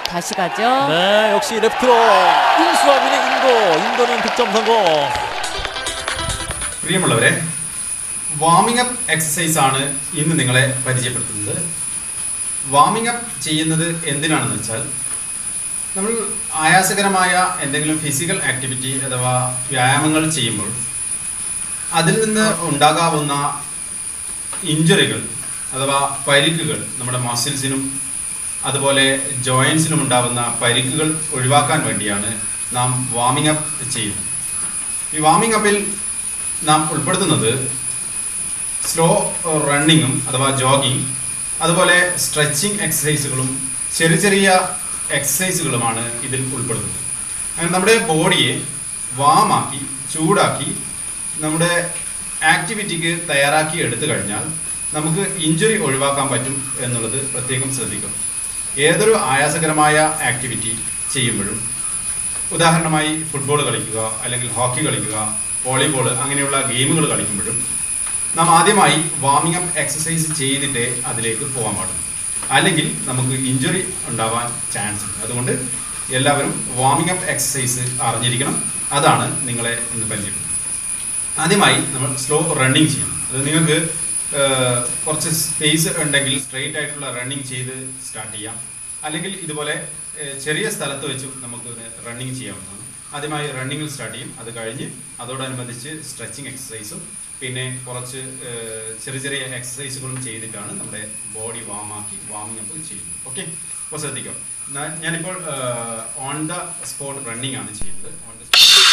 다시 가죠. 네, 역시 레프트로 인수하군의 인도. 인도는 득점 성공. പ്രിയമുള്ളവരെ warming up exercise ആണ് ഇന്ന് നിങ്ങളെ പരിചയപ്പെടുത്തുന്നത് വാമിംഗ് അപ്പ് ചെയ്യുന്നത് എന്തിനാണെന്ന് വെച്ചാൽ നമ്മൾ ആയാസകരമായ എന്തെങ്കിലും ഫിസിക്കൽ ആക്ടിവിറ്റി അഥവാ വ്യായാമങ്ങൾ ചെയ്യുമ്പോൾ അതിൽ നിന്ന് ഉണ്ടാകാവുന്ന ഇഞ്ചുറികൾ അഥവാ പരിക്കുകൾ നമ്മുടെ മസിൽസിനും അതുപോലെ ജോയിൻസിനും ഉണ്ടാകുന്ന പരിക്കുകൾ ഒഴിവാക്കാൻ വേണ്ടിയാണ് നാം വാമിംഗ് അപ്പ് ചെയ്യുന്നത് ഈ വാമിംഗ് അപ്പിൽ നാം ഉൾപ്പെടുത്തുന്നത് സ്ലോ റണ്ണിങ്ങും അഥവാ ജോഗിങ് അതുപോലെ സ്ട്രെച്ചിങ് എക്സസൈസുകളും ചെറിയ ചെറിയ എക്സസൈസുകളുമാണ് ഇതിൽ ഉൾപ്പെടുത്തുന്നത് അങ്ങനെ നമ്മുടെ ബോഡിയെ വാമാക്കി ചൂടാക്കി നമ്മുടെ ആക്ടിവിറ്റിക്ക് തയ്യാറാക്കി എടുത്തു കഴിഞ്ഞാൽ നമുക്ക് ഇഞ്ചുറി ഒഴിവാക്കാൻ പറ്റും എന്നുള്ളത് പ്രത്യേകം ശ്രദ്ധിക്കും ഏതൊരു ആയാസകരമായ ആക്ടിവിറ്റി ചെയ്യുമ്പോഴും ഉദാഹരണമായി ഫുട്ബോൾ കളിക്കുക അല്ലെങ്കിൽ ഹോക്കി കളിക്കുക വോളിബോൾ അങ്ങനെയുള്ള ഗെയിമുകൾ കളിക്കുമ്പോഴും നാം ആദ്യമായി വാമിംഗ് അപ്പ് എക്സസൈസ് ചെയ്തിട്ടേ അതിലേക്ക് പോകാൻ പാടുള്ളൂ അല്ലെങ്കിൽ നമുക്ക് ഇഞ്ചുറി ഉണ്ടാവാൻ ചാൻസ് ഉണ്ട് അതുകൊണ്ട് എല്ലാവരും വാമിംഗ് അപ്പ് എക്സസൈസ് അറിഞ്ഞിരിക്കണം അതാണ് നിങ്ങളെ ഇന്ന് പരിചയപ്പെടുന്നത് ആദ്യമായി നമ്മൾ സ്ലോ റണ്ണിങ് ചെയ്യണം അത് നിങ്ങൾക്ക് ഏഹ്, കുറച്ച് സ്പേസ് ഉണ്ടെങ്കിൽ സ്ട്രെയിറ്റ് ആയിട്ടുള്ള റണ്ണിങ് ചെയ്ത് സ്റ്റാർട്ട് ചെയ്യാം അല്ലെങ്കിൽ ഇതുപോലെ ഏഹ്, ചെറിയ സ്ഥലത്ത് വെച്ചും നമുക്ക് റണ്ണിങ് ചെയ്യാവുന്നതാണ് ആദ്യമായി റണ്ണിങ്ങിൽ സ്റ്റാർട്ട് ചെയ്യും അത് കഴിഞ്ഞ് അതോടനുബന്ധിച്ച് സ്ട്രെച്ചിങ് എക്സസൈസും പിന്നെ കുറച്ച് ഏഹ്, ചെറിയ ചെറിയ എക്സസൈസുകളും ചെയ്തിട്ടാണ് നമ്മുടെ ബോഡി വാമാക്കി വാമിംഗ് അപ്പ് ചെയ്യുന്നത് ഓക്കെ അപ്പോൾ ശ്രദ്ധിക്കാം ഞാൻ- ഞാനിപ്പോൾ ഓൺ ദ സ്പോട്ട് റണ്ണിങ് ആണ് ചെയ്യുന്നത് ഓൺ ദ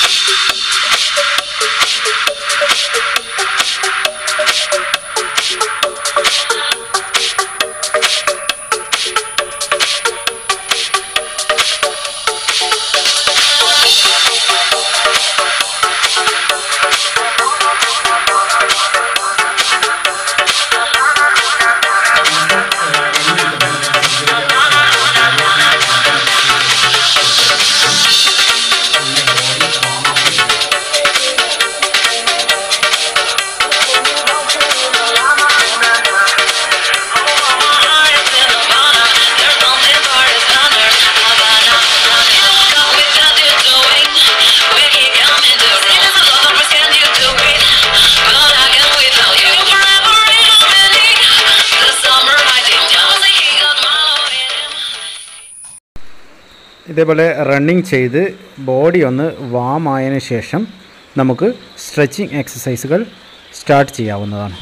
ഇതേപോലെ റണ്ണിങ് ചെയ്ത് ബോഡി ഒന്ന് വാം ആയതിനു ശേഷം നമുക്ക് സ്ട്രെച്ചിങ് എക്സസൈസുകൾ സ്റ്റാർട്ട് ചെയ്യാവുന്നതാണ്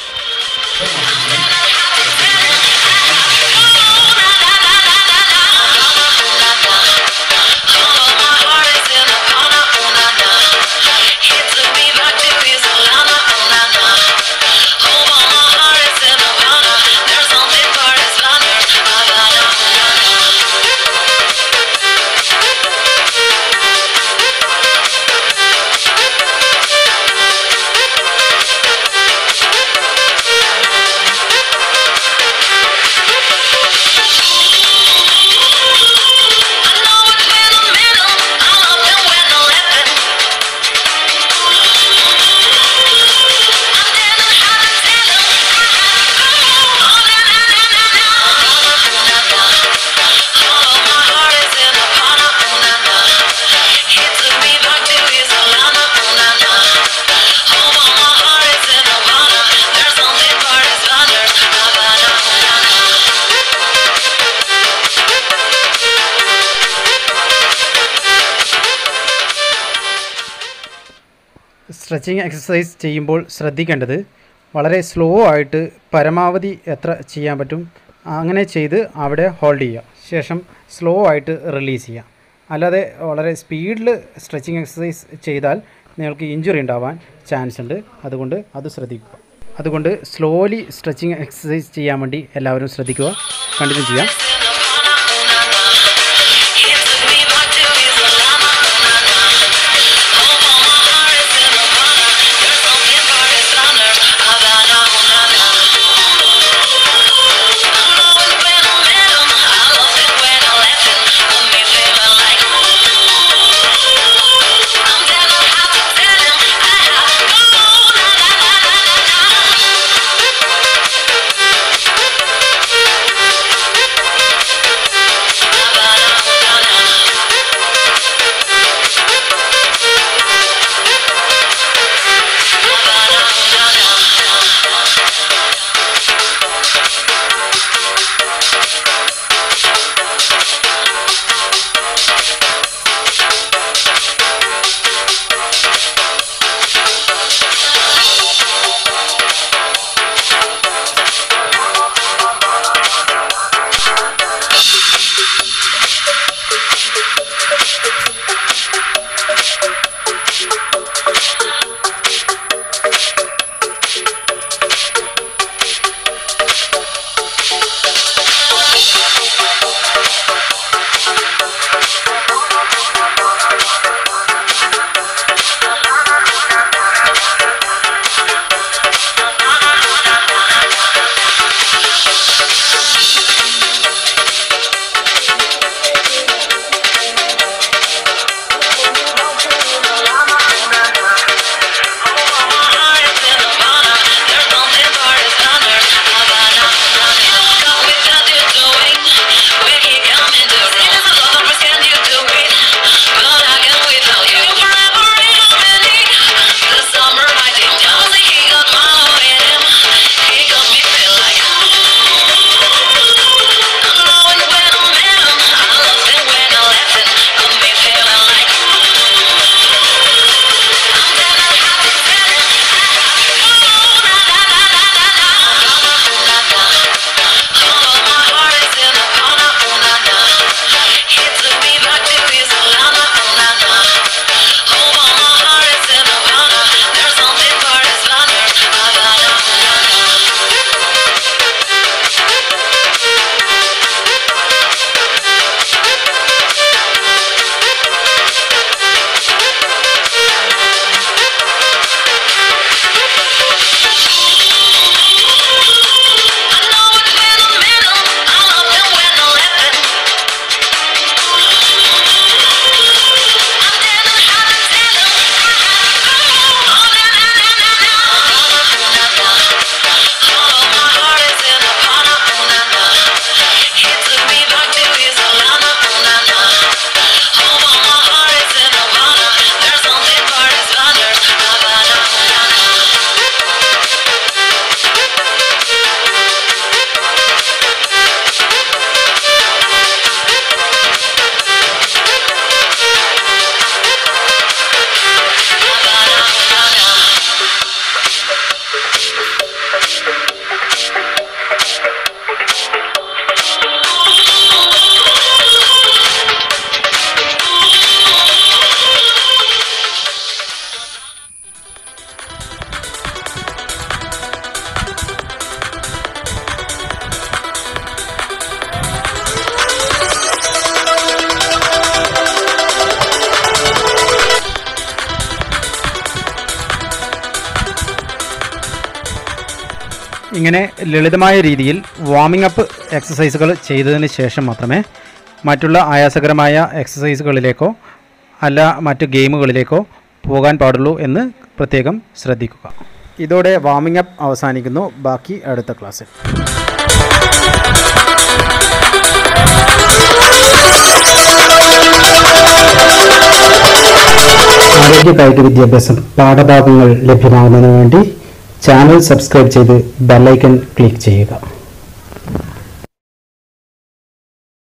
സ്ട്രെച്ചിങ് എക്സസൈസ് ചെയ്യുമ്പോൾ ശ്രദ്ധിക്കേണ്ടത് വളരെ സ്ലോ ആയിട്ട് പരമാവധി എത്ര ചെയ്യാൻ പറ്റും അങ്ങനെ ചെയ്ത് അവിടെ ഹോൾഡ് ചെയ്യുക ശേഷം സ്ലോ ആയിട്ട് റിലീസ് ചെയ്യുക അല്ലാതെ വളരെ സ്പീഡിൽ സ്ട്രെച്ചിങ് എക്സസൈസ് ചെയ്താൽ നിങ്ങൾക്ക് ഇഞ്ചുറി ഉണ്ടാവാൻ ചാൻസ് ഉണ്ട് അതുകൊണ്ട് അത് ശ്രദ്ധിക്കുക അതുകൊണ്ട് സ്ലോലി സ്ട്രെച്ചിങ് എക്സസൈസ് ചെയ്യാൻ വേണ്ടി എല്ലാവരും ശ്രദ്ധിക്കുക കണ്ടിന്യൂ ചെയ്യാം I'm ഇങ്ങനെ ലളിതമായ രീതിയിൽ വാമിംഗ് അപ്പ് എക്സസൈസുകൾ ചെയ്തതിന് ശേഷം മാത്രമേ മറ്റുള്ള ആയാസകരമായ എക്സസൈസുകളിലേക്കോ അല്ല മറ്റ് ഗെയിമുകളിലേക്കോ പോകാൻ പാടുള്ളൂ എന്ന് പ്രത്യേകം ശ്രദ്ധിക്കുക ഇതോടെ വാമിംഗ് അപ്പ് അവസാനിക്കുന്നു ബാക്കി അടുത്ത ക്ലാസ്സിൽ ആരോഗ്യ കായിക വിദ്യാഭ്യാസം പാഠഭാഗങ്ങൾ ലഭ്യമാകുന്നതിന് വേണ്ടി ചാനൽ സബ്സ്ക്രൈബ് ചെയ്ത് ബെല്ലൈക്കൺ ക്ലിക്ക് ചെയ്യുക